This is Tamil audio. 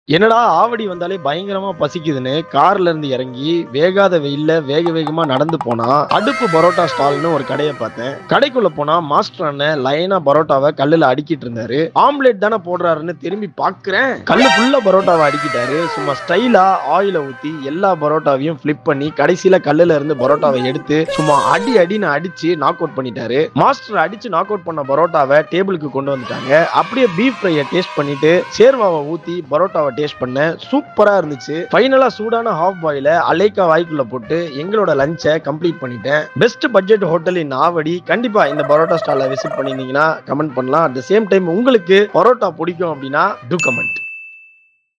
என்னடா ஆவடி வந்தாலே பயங்கரமா பசிக்குதுன்னு கார்ல இருந்து இறங்கி வேகாத வெயில்ல வேக வேகமா நடந்து போனா அடுப்பு பரோட்டா ஸ்டால்னு ஒரு கடையை பார்த்தேன் கடைக்குள்ள போனா மாஸ்டர் அண்ணன் லைனா பரோட்டாவை கல்லுல அடிக்கிட்டு இருந்தாரு ஆம்லெட் தானே போடுறாருன்னு திரும்பி பாக்குறேன் கல்லு ஃபுல்லா பரோட்டாவை அடிக்கிட்டாரு சும்மா ஸ்டைலா ஆயில ஊத்தி எல்லா பரோட்டாவையும் ஃபிளிப் பண்ணி கடைசியில கல்லுல இருந்து பரோட்டாவை எடுத்து சும்மா அடி அடின்னு அடிச்சு நாக் அவுட் பண்ணிட்டாரு மாஸ்டர் அடிச்சு நாக் அவுட் பண்ண பரோட்டாவை டேபிளுக்கு கொண்டு வந்துட்டாங்க அப்படியே பீஃப் ஃப்ரையை டேஸ்ட் பண்ணிட்டு சேர்வாவை ஊத்தி பரோட்டாவை டேஸ்ட் பண்ணேன் சூப்பரா இருந்துச்சு ஃபைனலா சூடான ஹாஃப் பாயில அலைக்கா வாய்க்குள்ள போட்டு எங்களோட லஞ்சை கம்ப்ளீட் பண்ணிட்டேன் best budget hotel in Avadi கண்டிப்பா இந்த பரோட்டா ஸ்டாலை விசிட் பண்ணியிருந்தீங்கன்னா கமெண்ட் பண்ணலாம் அட் த சேம் டைம் உங்களுக்கு பரோட்டா பிடிக்கும் அப்படின்னா டூ கமெண்ட்